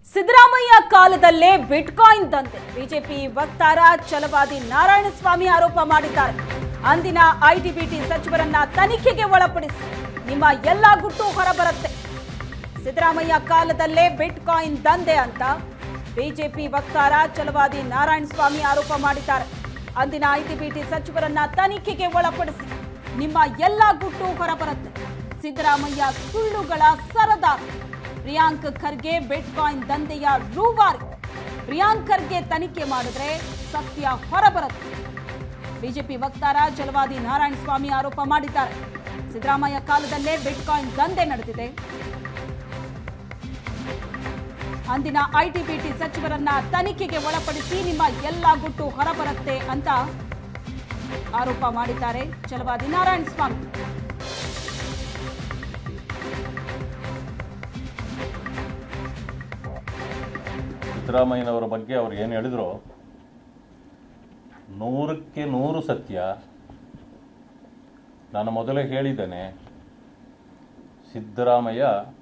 ಸಿದ್ದರಾಮಯ್ಯ ಕಾಲದಲ್ಲೇ ಬಿಟ್ಕಾಯಿನ್ ದಂತೆ ಬಿಜೆಪಿ ವಕ್ತಾರ ಛಲವಾದಿ ನಾರಾಯಣಸ್ವಾಮಿ ಆರೋಪ ಮಾಡಿದ್ದಾರೆ ಅಂದಿನ ಐಟಿಬಿಟಿ ಸಚಿವರನ್ನ ತನಿಖೆಗೆ ಒಳಪಡಿಸಿ ನಿಮ್ಮ ಎಲ್ಲಾ ಗುಟ್ಟು ಹೊರಬರುತ್ತೆ ಸಿದ್ದರಾಮಯ್ಯ ಕಾಲದಲ್ಲೇ ಬಿಟ್ಕಾಯಿನ್ ದಂಧೆ ಅಂತ ಬಿಜೆಪಿ ವಕ್ತಾರ ಛಲವಾದಿ ನಾರಾಯಣಸ್ವಾಮಿ ಆರೋಪ ಮಾಡಿದ್ದಾರೆ ಅಂದಿನ ಐಟಿಬಿಟಿ ಸಚಿವರನ್ನ ತನಿಖೆಗೆ ಒಳಪಡಿಸಿ ನಿಮ್ಮ ಎಲ್ಲಾ ಗುಟ್ಟು ಹೊರಬರುತ್ತೆ ಸಿದ್ದರಾಮಯ್ಯ ಸುಳ್ಳುಗಳ ಸರದಾರ ಪ್ರಿಯಾಂಕ್ ಖರ್ಗೆ ಬಿಟ್ಕಾಯಿನ್ ದಂಧೆಯ ರೂವಾರಿ ಪ್ರಿಯಾಂಕ್ ಖರ್ಗೆ ತನಿಖೆ ಮಾಡಿದ್ರೆ ಸತ್ಯ ಹೊರಬರುತ್ತೆ ಬಿಜೆಪಿ ವಕ್ತಾರ ಜಲವಾದಿ ನಾರಾಯಣಸ್ವಾಮಿ ಆರೋಪ ಮಾಡಿದ್ದಾರೆ ಸಿದ್ದರಾಮಯ್ಯ ಕಾಲದಲ್ಲೇ ಬಿಟ್ಕಾಯಿನ್ ದಂಧೆ ನಡೆದಿದೆ ಅಂದಿನ ಐಟಿಬಿಟಿ ಸಚಿವರನ್ನ ತನಿಖೆಗೆ ಒಳಪಡಿಸಿ ನಿಮ್ಮ ಎಲ್ಲಾ ಗುಟ್ಟು ಹೊರಬರುತ್ತೆ ಅಂತ ಆರೋಪ ಮಾಡಿದ್ದಾರೆ ಚಲವಾದಿ ನಾರಾಯಣಸ್ವಾಮಿ ಸಿದ್ದರಾಮಯ್ಯನವರ ಬಗ್ಗೆ ಅವ್ರು ಏನು ಹೇಳಿದ್ರು ನೂರಕ್ಕೆ ನೂರು ಸತ್ಯ ನಾನು ಮೊದಲೇ ಹೇಳಿದ್ದೇನೆ ಸಿದ್ದರಾಮಯ್ಯ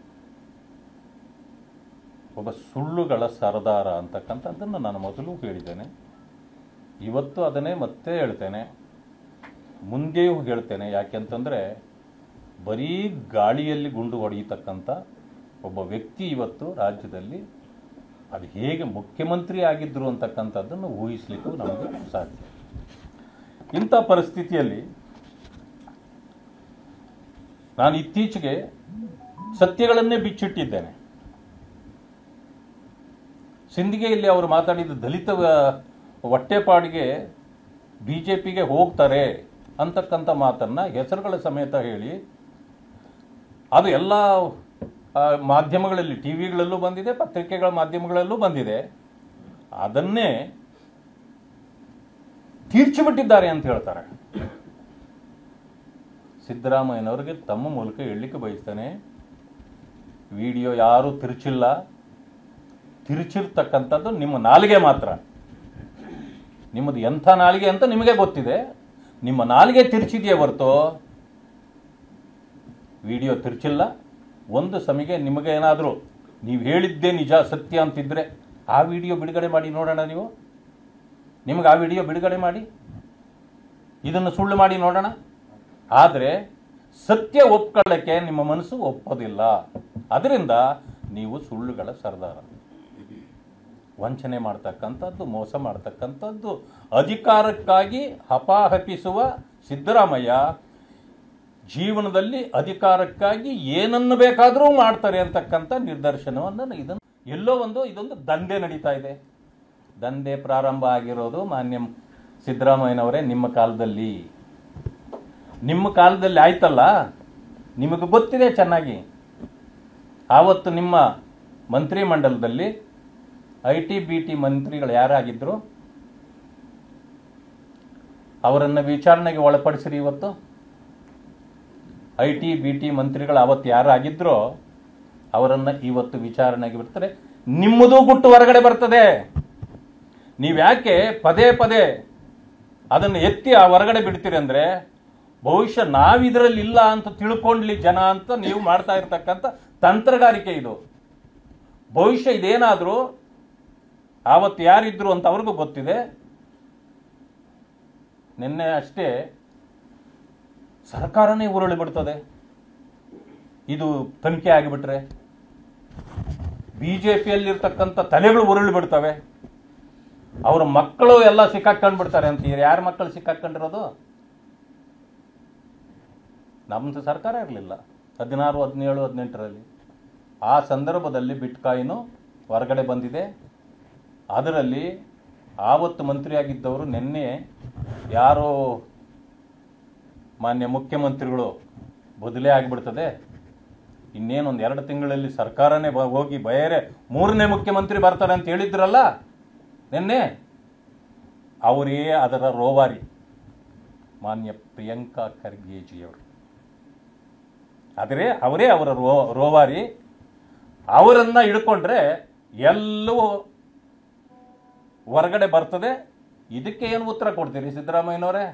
ಒಬ್ಬ ಸುಳ್ಳುಗಳ ಸರದಾರ ಅಂತಕ್ಕಂಥದ್ದನ್ನು ನಾನು ಮೊದಲು ಹೇಳಿದ್ದೇನೆ ಇವತ್ತು ಅದನ್ನೇ ಮತ್ತೆ ಹೇಳ್ತೇನೆ ಮುಂದೆಯೂ ಹೇಳ್ತೇನೆ ಯಾಕೆಂತಂದರೆ ಬರೀ ಗಾಳಿಯಲ್ಲಿ ಗುಂಡು ಹೊಡೆಯತಕ್ಕಂಥ ಒಬ್ಬ ವ್ಯಕ್ತಿ ಇವತ್ತು ರಾಜ್ಯದಲ್ಲಿ ಅದು ಹೇಗೆ ಮುಖ್ಯಮಂತ್ರಿ ಆಗಿದ್ದರು ಅಂತಕ್ಕಂಥದ್ದನ್ನು ಊಹಿಸಲಿಕ್ಕೂ ನಮಗೆ ಸಾಧ್ಯ ಇಂಥ ಪರಿಸ್ಥಿತಿಯಲ್ಲಿ ನಾನು ಇತ್ತೀಚೆಗೆ ಸತ್ಯಗಳನ್ನೇ ಬಿಚ್ಚಿಟ್ಟಿದ್ದೇನೆ ಸಿಂಧಿಗೆಯಲ್ಲಿ ಅವರು ಮಾತಾಡಿದ ದಲಿತ ವ- ಹೊಟ್ಟೆಪಾಡಿಗೆ ಬಿ ಜೆ ಪಿಗೆ ಹೋಗ್ತಾರೆ ಅಂತಕ್ಕಂಥ ಮಾತನ್ನು ಹೆಸರುಗಳ ಸಮೇತ ಹೇಳಿ ಅದು ಎಲ್ಲ ಆ, ಮಾಧ್ಯಮಗಳಲ್ಲಿ ಟಿ ವಿಗಳಲ್ಲೂ ಬಂದಿದೆ ಪತ್ರಿಕೆಗಳ ಮಾಧ್ಯಮಗಳಲ್ಲೂ ಬಂದಿದೆ ಅದನ್ನೇ ತೀರ್ಚಿಬಿಟ್ಟಿದ್ದಾರೆ ಅಂತ ಹೇಳ್ತಾರೆ ಸಿದ್ದರಾಮಯ್ಯನವರಿಗೆ ತಮ್ಮ ಮೂಲಕ ಹೇಳಲಿಕ್ಕೆ ಬಯಸ್ತೇನೆ ವಿಡಿಯೋ ಯಾರೂ ತಿರುಚಿಲ್ಲ ತಿರುಚಿರ್ತಕ್ಕಂಥದ್ದು ನಿಮ್ಮ ನಾಲಿಗೆ ಮಾತ್ರ ನಿಮ್ಮದು ಎಂಥ ನಾಲಿಗೆ ಅಂತ ನಿಮಗೆ ಗೊತ್ತಿದೆ ನಿಮ್ಮ ನಾಲಿಗೆ ತಿರುಚಿದೆಯೇ ಹೊರತು ವಿಡಿಯೋ ತಿರುಚಿಲ್ಲ ಒಂದು ಸಮಿಗೆ ನಿಮಗೆ ಏನಾದರೂ ನೀವು ಹೇಳಿದ್ದೇ ನಿಜ ಸತ್ಯ ಅಂತಿದ್ರೆ ಆ ವಿಡಿಯೋ ಬಿಡುಗಡೆ ಮಾಡಿ ನೋಡೋಣ ನೀವು ನಿಮಗೆ ಆ ವಿಡಿಯೋ ಬಿಡುಗಡೆ ಮಾಡಿ ಇದನ್ನು ಸುಳ್ಳು ಮಾಡಿ ನೋಡೋಣ ಆದರೆ ಸತ್ಯ ಒಪ್ಕೊಳ್ಳಕ್ಕೆ ನಿಮ್ಮ ಮನಸ್ಸು ಒಪ್ಪೋದಿಲ್ಲ ಅದರಿಂದ ನೀವು ಸುಳ್ಳುಗಳ ಸರ್ದಾರ ವಂಚನೆ ಮಾಡ್ತಕ್ಕಂಥದ್ದು ಮೋಸ ಮಾಡ್ತಕ್ಕಂಥದ್ದು ಅಧಿಕಾರಕ್ಕಾಗಿ ಹಪಾಹಪಿಸುವ ಸಿದ್ದರಾಮಯ್ಯ ಜೀವನದಲ್ಲಿ ಅಧಿಕಾರಕ್ಕಾಗಿ ಏನನ್ನು ಬೇಕಾದರೂ ಮಾಡ್ತಾರೆ ಅಂತಕ್ಕಂಥ ನಿದರ್ಶನವನ್ನು ಇದನ್ನು ಎಲ್ಲೋ ಒಂದು ಇದೊಂದು ದಂಧೆ ನಡೀತಾ ಇದೆ ದಂಧೆ ಪ್ರಾರಂಭ ಆಗಿರೋದು ಮಾನ್ಯ ಸಿದ್ದರಾಮಯ್ಯನವರೇ ನಿಮ್ಮ ಕಾಲದಲ್ಲಿ ನಿಮ್ಮ ಕಾಲದಲ್ಲಿ ಆಯ್ತಲ್ಲ ನಿಮಗೆ ಗೊತ್ತಿದೆ ಚೆನ್ನಾಗಿ ಆವತ್ತು ನಿಮ್ಮ ಮಂತ್ರಿಮಂಡಲದಲ್ಲಿ ಐ ಟಿ ಬಿ ಟಿ ಮಂತ್ರಿಗಳು ಯಾರಾಗಿದ್ದರು ಅವರನ್ನು ವಿಚಾರಣೆಗೆ ಒಳಪಡಿಸಿರಿ ಇವತ್ತು ಐ ಟಿ ಬಿ ಟಿ ಮಂತ್ರಿಗಳು ಅವತ್ತು ಯಾರಾಗಿದ್ರೋ ಅವರನ್ನು ಇವತ್ತು ವಿಚಾರಣೆಗೆ ಬಿಡ್ತಾರೆ ನಿಮ್ಮದು ಗುಟ್ಟು ಹೊರಗಡೆ ಬರ್ತದೆ ನೀವ್ಯಾಕೆ ಪದೇ ಪದೇ ಅದನ್ನು ಎತ್ತಿ ಆ ಹೊರಗಡೆ ಬಿಡ್ತೀರಿ ಅಂದರೆ ಬಹುಶಃ ನಾವಿದರಲ್ಲಿ ಇಲ್ಲ ಅಂತ ತಿಳ್ಕೊಂಡ್ಲಿ ಜನ ಅಂತ ನೀವು ಮಾಡ್ತಾ ಇರ್ತಕ್ಕಂಥ ತಂತ್ರಗಾರಿಕೆ ಇದು ಬಹುಶಃ ಇದೇನಾದರೂ ಆವತ್ತು ಯಾರಿದ್ರು ಅಂತ ಅವ್ರಿಗೂ ಗೊತ್ತಿದೆ ನಿನ್ನೆ ಅಷ್ಟೇ ಸರ್ಕಾರನೇ ಉರುಳಿ ಬಿಡ್ತದೆ ಇದು ತನಿಖೆ ಆಗಿಬಿಟ್ರೆ ಬಿ ಜೆ ಪಿಯಲ್ಲಿರ್ತಕ್ಕಂಥ ತಲೆಗಳು ಉರುಳಿ ಬಿಡ್ತವೆ ಅವ್ರ ಮಕ್ಕಳು ಎಲ್ಲ ಸಿಕ್ಕಾಕೊಂಡು ಬಿಡ್ತಾರೆ ಅಂತ ಯಾರ ಮಕ್ಕಳು ಸಿಕ್ಕಾಕೊಂಡಿರೋದು ನಮ್ಮದು ಸರ್ಕಾರ ಇರಲಿಲ್ಲ ಹದಿನಾರು ಹದಿನೇಳು ಹದಿನೆಂಟರಲ್ಲಿ ಆ ಸಂದರ್ಭದಲ್ಲಿ ಬಿಟ್ಕಾಯಿನು ಹೊರಗಡೆ ಬಂದಿದೆ ಅದರಲ್ಲಿ ಆವತ್ತು ಮಂತ್ರಿಯಾಗಿದ್ದವರು ನಿನ್ನೆ ಯಾರೋ ಮಾನ್ಯ ಮುಖ್ಯಮಂತ್ರಿಗಳು ಬದಲೇ ಆಗಿಬಿಡ್ತದೆ ಇನ್ನೇನೊಂದು ಎರಡು ತಿಂಗಳಲ್ಲಿ ಸರ್ಕಾರನೇ ಬ- ಹೋಗಿ ಬೇರೆ ಮೂರನೇ ಮುಖ್ಯಮಂತ್ರಿ ಬರ್ತಾರೆ ಅಂತ ಹೇಳಿದ್ರಲ್ಲ ನಿನ್ನೆ ಅವರೇ ಅದರ ರೋವಾರಿ ಮಾನ್ಯ ಪ್ರಿಯಾಂಕಾ ಖರ್ಗೆಜಿಯವರು ಆದರೆ ಅವರೇ ಅವರ ರೋ ರೋವಾರಿ ಅವರನ್ನ ಹಿಡ್ಕೊಂಡ್ರೆ ಎಲ್ಲವೂ ಹೊರಗಡೆ ಬರ್ತದೆ ಇದಕ್ಕೆ ಏನು ಉತ್ತರ ಕೊಡ್ತೀರಿ ಸಿದ್ದರಾಮಯ್ಯನವರೇ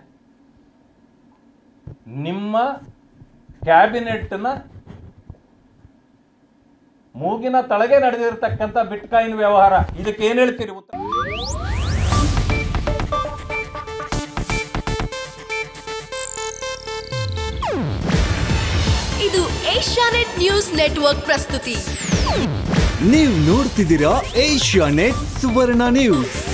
ನಿಮ್ಮ ಕ್ಯಾಬಿನೆಟ್ನ ಮೂಗಿನ ತಳಗೆ ನಡೆದಿರ್ತಕ್ಕಂಥ ಬಿಟ್ಕಾಯಿನ್ ವ್ಯವಹಾರ ಇದಕ್ಕೆ ಏನ್ ಹೇಳ್ತೀರಿ ಉತ್ತರ ಇದು ಏಷ್ಯಾನೆಟ್ ನ್ಯೂಸ್ ನೆಟ್ವರ್ಕ್ ಪ್ರಸ್ತುತಿ ನೀವು ನೋಡ್ತಿದ್ದೀರಾ ಏಷ್ಯಾ ನೆಟ್ ಸುವರ್ಣ ನ್ಯೂಸ್